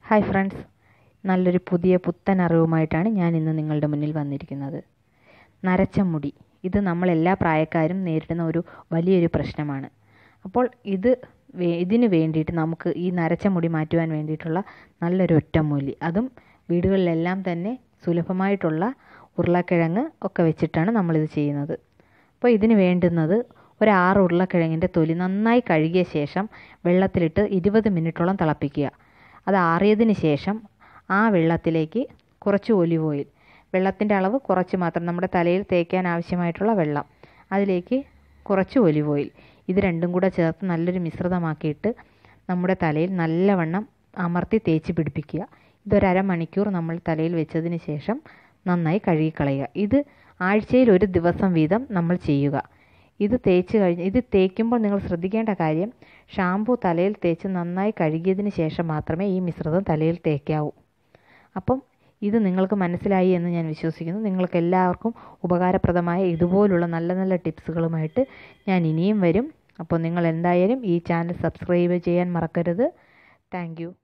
hi friends നല്ലൊരു പുതിയ പുത്തൻ അറിവുമായിട്ടാണ് ഞാൻ ഇന്ന് നിങ്ങളുടെ മുന്നിൽ വന്നിരിക്കുന്നത് നരച്ച മുടി ഇത് നമ്മൾ എല്ലാ പ്രായക്കാരും നേരിടുന്ന ഒരു വലിയൊരു പ്രശ്നമാണ് അപ്പോൾ ഇത് വേ- ഇതിന് വേണ്ടിയിട്ട് നമുക്ക് ഈ നരച്ച മുടി മാറ്റുവാൻ വേണ്ടിയിട്ടുള്ള നല്ലൊരു ഒറ്റമൂലി അതും വീടുകളിലെല്ലാം തന്നെ സുലഭമായിട്ടുള്ള ഉരുളക്കിഴങ്ങ് ഒക്കെ വെച്ചിട്ടാണ് നമ്മളിത് ചെയ്യുന്നത് അപ്പോൾ ഇതിന് വേണ്ടുന്നത് ഒരു ആറ് ഉരുളക്കിഴങ്ങിൻ്റെ തൊലി നന്നായി കഴുകിയ ശേഷം വെള്ളത്തിലിട്ട് ഇരുപത് മിനിറ്റോളം തിളപ്പിക്കുക അത് ആറിയതിന് ശേഷം ആ വെള്ളത്തിലേക്ക് കുറച്ച് ഒലിവ് ഓയിൽ വെള്ളത്തിൻ്റെ അളവ് കുറച്ച് മാത്രം നമ്മുടെ തലയിൽ തേക്കാൻ ആവശ്യമായിട്ടുള്ള വെള്ളം അതിലേക്ക് കുറച്ച് ഒലിവ് ഓയിൽ ഇത് രണ്ടും കൂടെ ചേർത്ത് നല്ലൊരു മിശ്രിതമാക്കിയിട്ട് നമ്മുടെ തലയിൽ നല്ലവണ്ണം അമർത്തി തേച്ച് പിടിപ്പിക്കുക ഇതൊരു അരമണിക്കൂർ നമ്മൾ തലയിൽ വെച്ചതിന് ശേഷം നന്നായി കഴുകിക്കളയുക ഇത് ആഴ്ചയിൽ ഒരു ദിവസം വീതം നമ്മൾ ചെയ്യുക ഇത് തേച്ച് കഴിഞ്ഞ് ഇത് തേക്കുമ്പോൾ നിങ്ങൾ ശ്രദ്ധിക്കേണ്ട കാര്യം ഷാമ്പു തലയിൽ തേച്ച് നന്നായി കഴുകിയതിന് ശേഷം മാത്രമേ ഈ മിശ്രിതം തലയിൽ തേക്കാവൂ അപ്പം ഇത് നിങ്ങൾക്ക് മനസ്സിലായി എന്ന് ഞാൻ വിശ്വസിക്കുന്നു നിങ്ങൾക്ക് എല്ലാവർക്കും ഉപകാരപ്രദമായ ഇതുപോലുള്ള നല്ല നല്ല ടിപ്സുകളുമായിട്ട് ഞാൻ ഇനിയും വരും അപ്പോൾ നിങ്ങൾ എന്തായാലും ഈ ചാനൽ സബ്സ്ക്രൈബ് ചെയ്യാൻ മറക്കരുത് താങ്ക്